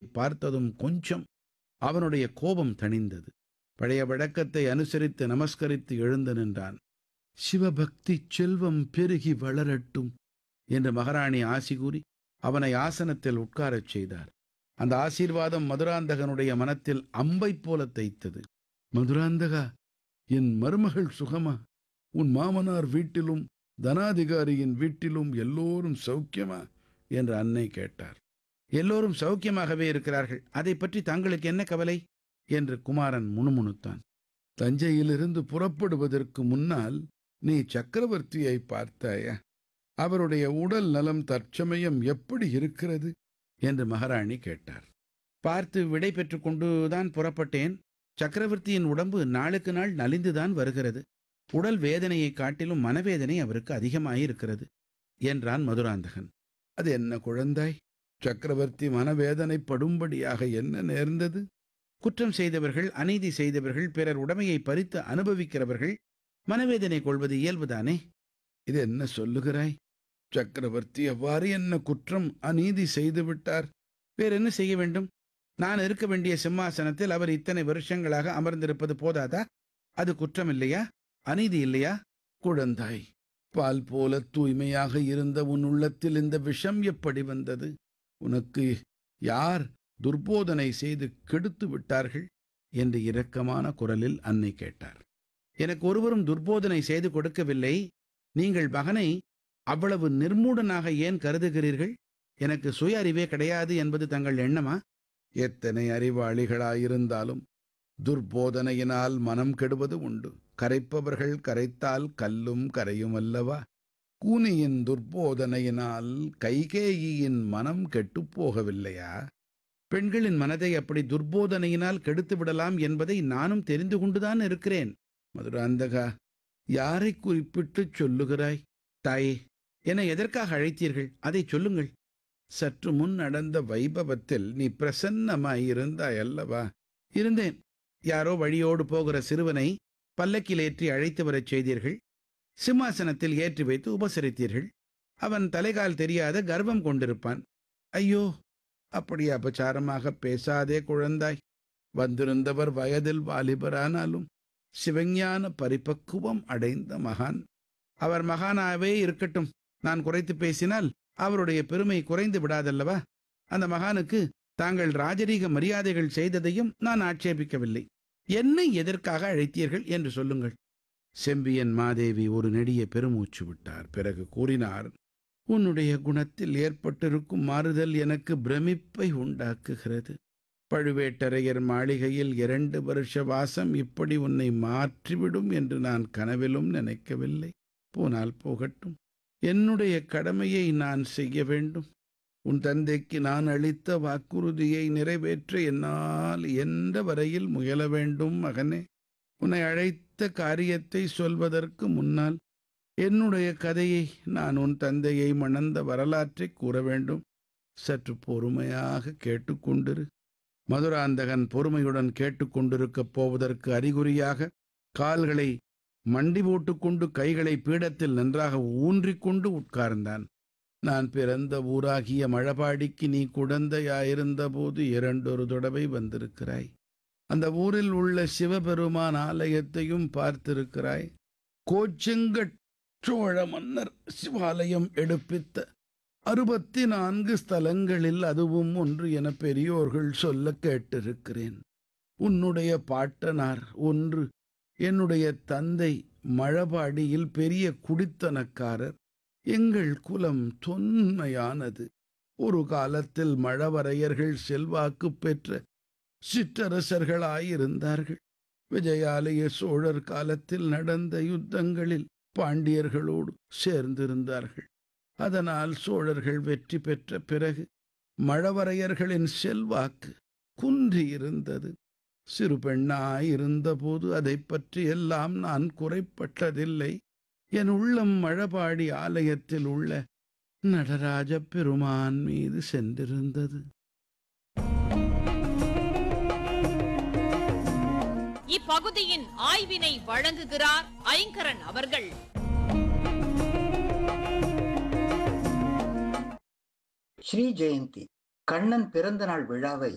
பார்த்ததும் கொஞ்சம் அவனுடைய கோபம் தணிந்தது பழைய வழக்கத்தை அனுசரித்து நமஸ்கரித்து எழுந்து நின்றான் சிவபக்தி செல்வம் பெருகி வளரட்டும் என்று மகாராணி ஆசி கூறி அவனை ஆசனத்தில் உட்காரச் செய்தார் அந்த ஆசீர்வாதம் மதுராந்தகனுடைய மனத்தில் அம்பைப் போல தைத்தது மதுராந்தகா என் மருமகள் சுகமா உன் மாமனார் வீட்டிலும் தனாதிகாரியின் வீட்டிலும் எல்லோரும் சௌக்கியமா என்று அன்னை கேட்டார் எல்லோரும் சௌக்கியமாகவே இருக்கிறார்கள் அதை பற்றி தங்களுக்கு என்ன கவலை என்று குமாரன் முணுமுணுத்தான் தஞ்சையிலிருந்து புறப்படுவதற்கு முன்னால் நீ சக்கரவர்த்தியை பார்த்தாயா அவருடைய உடல் நலம் தற்சமயம் எப்படி இருக்கிறது என்று மகாராணி கேட்டார் பார்த்து விடை பெற்றுக் கொண்டுதான் புறப்பட்டேன் சக்கரவர்த்தியின் உடம்பு நாளுக்கு நாள் நலிந்துதான் வருகிறது உடல் வேதனையை காட்டிலும் மனவேதனை அவருக்கு அதிகமாயிருக்கிறது என்றான் மதுராந்தகன் அது என்ன குழந்தாய் சக்கரவர்த்தி மனவேதனைப்படும்படியாக என்ன நேர்ந்தது குற்றம் செய்தவர்கள் அநீதி செய்தவர்கள் பிறர் உடைமையை பறித்து அனுபவிக்கிறவர்கள் மனவேதனை கொள்வது இயல்புதானே இது என்ன சொல்லுகிறாய் சக்கரவர்த்தி எவ்வாறு என்ன குற்றம் அநீதி செய்து விட்டார் வேற என்ன செய்ய வேண்டும் நான் இருக்க வேண்டிய சிம்மாசனத்தில் அவர் இத்தனை வருஷங்களாக அமர்ந்திருப்பது போதாதா அது குற்றம் இல்லையா அநீதி இல்லையா குழந்தாய் பால் போல தூய்மையாக இருந்த உன் உள்ளத்தில் இந்த விஷம் எப்படி வந்தது உனக்கு யார் துர்போதனை செய்து கெடுத்து விட்டார்கள் என்று இரக்கமான குரலில் அன்னை கேட்டார் எனக்கு ஒருவரும் துர்போதனை செய்து கொடுக்கவில்லை நீங்கள் மகனை அவ்வளவு நிர்மூடனாக ஏன் கருதுகிறீர்கள் எனக்கு சுய அறிவே கிடையாது என்பது தங்கள் எண்ணமா எத்தனை அறிவாளிகளாயிருந்தாலும் துர்போதனையினால் மனம் கெடுவது உண்டு கரைப்பவர்கள் கரைத்தால் கல்லும் கரையும் அல்லவா கூனியின் துர்போதனையினால் கைகேயியின் மனம் கெட்டுப் போகவில்லையா பெண்களின் மனதை அப்படி துர்போதனையினால் கெடுத்து விடலாம் என்பதை நானும் தெரிந்து கொண்டுதான் இருக்கிறேன் மதுராந்தகா யாரை குறிப்பிட்டுச் சொல்லுகிறாய் தாயே என்னை எதற்காக அழைத்தீர்கள் அதை சொல்லுங்கள் சற்று முன் நடந்த வைபவத்தில் நீ பிரசன்னமாயிருந்தாய் அல்லவா இருந்தேன் யாரோ வழியோடு போகிற சிறுவனை பல்லக்கில் ஏற்றி அழைத்து வரச் செய்தீர்கள் சிம்மாசனத்தில் ஏற்றி வைத்து உபசரித்தீர்கள் அவன் தலைகால் தெரியாத கர்வம் கொண்டிருப்பான் ஐயோ அப்படி அபச்சாரமாக பேசாதே குழந்தாய் வந்திருந்தவர் வயதில் வாலிபரானாலும் சிவஞான பரிபக்குவம் அடைந்த மகான் அவர் மகானாவே இருக்கட்டும் நான் குறைத்து பேசினால் அவருடைய பெருமை குறைந்து விடாதல்லவா அந்த மகானுக்கு தாங்கள் ராஜரீக மரியாதைகள் செய்ததையும் நான் ஆட்சேபிக்கவில்லை என்னை எதற்காக அழைத்தீர்கள் என்று சொல்லுங்கள் செம்பியன் மாதேவி ஒரு நெடிய பெருமூச்சு விட்டார் பிறகு கூறினார் உன்னுடைய குணத்தில் ஏற்பட்டிருக்கும் மாறுதல் எனக்கு பிரமிப்பை உண்டாக்குகிறது பழுவேட்டரையர் மாளிகையில் இரண்டு வருஷ வாசம் இப்படி உன்னை மாற்றிவிடும் என்று நான் கனவிலும் நினைக்கவில்லை போனால் போகட்டும் என்னுடைய கடமையை நான் செய்ய வேண்டும் உன் தந்தைக்கு நான் அளித்த வாக்குறுதியை நிறைவேற்ற என்னால் எந்த வரையில் முயல வேண்டும் மகனே உன்னை அழைத்த காரியத்தை சொல்வதற்கு முன்னால் என்னுடைய கதையை நான் உன் தந்தையை மணந்த வரலாற்றை கூற வேண்டும் சற்று பொறுமையாக கேட்டுக்கொண்டிரு மதுராந்தகன் பொறுமையுடன் கேட்டுக்கொண்டிருக்கப் போவதற்கு அறிகுறியாக கால்களை மண்டி போட்டுக்கொண்டு கைகளை பீடத்தில் நன்றாக ஊன்றிக்கொண்டு உட்கார்ந்தான் நான் பிறந்த ஊராகிய மழபாடிக்கு நீ குழந்தையாயிருந்த போது இரண்டொரு தடவை வந்திருக்கிறாய் அந்த ஊரில் உள்ள சிவபெருமான் ஆலயத்தையும் பார்த்திருக்கிறாய் கோச்செங்கட் சோழ மன்னர் சிவாலயம் எடுப்பித்த அறுபத்தி நான்கு ஸ்தலங்களில் அதுவும் ஒன்று என பெரியோர்கள் சொல்ல கேட்டிருக்கிறேன் உன்னுடைய பாட்டனார் ஒன்று என்னுடைய தந்தை மழபாடியில் பெரிய குடித்தனக்காரர் எங்கள் குலம் தொன்மையானது ஒரு காலத்தில் மழவரையர்கள் செல்வாக்கு பெற்ற சிற்றரசர்களாயிருந்தார்கள் விஜயாலய சோழர் காலத்தில் நடந்த யுத்தங்களில் பாண்டியர்களோடு சேர்ந்திருந்தார்கள் அதனால் சோழர்கள் வெற்றி பெற்ற பிறகு மழவரையர்களின் செல்வாக்கு குன்றியிருந்தது சிறு பெண்ணாயிருந்தபோது அதை பற்றி எல்லாம் நான் குறைப்பட்டதில்லை என் உள்ளம் மழபாடி ஆலயத்தில் உள்ள நடராஜ பெருமான் மீது சென்றிருந்தது இப்பகுதியின் ஆய்வினை வழங்குகிறார் ஐங்கரன் அவர்கள் ஸ்ரீ ஜெயந்தி கண்ணன் பிறந்த நாள் விழாவை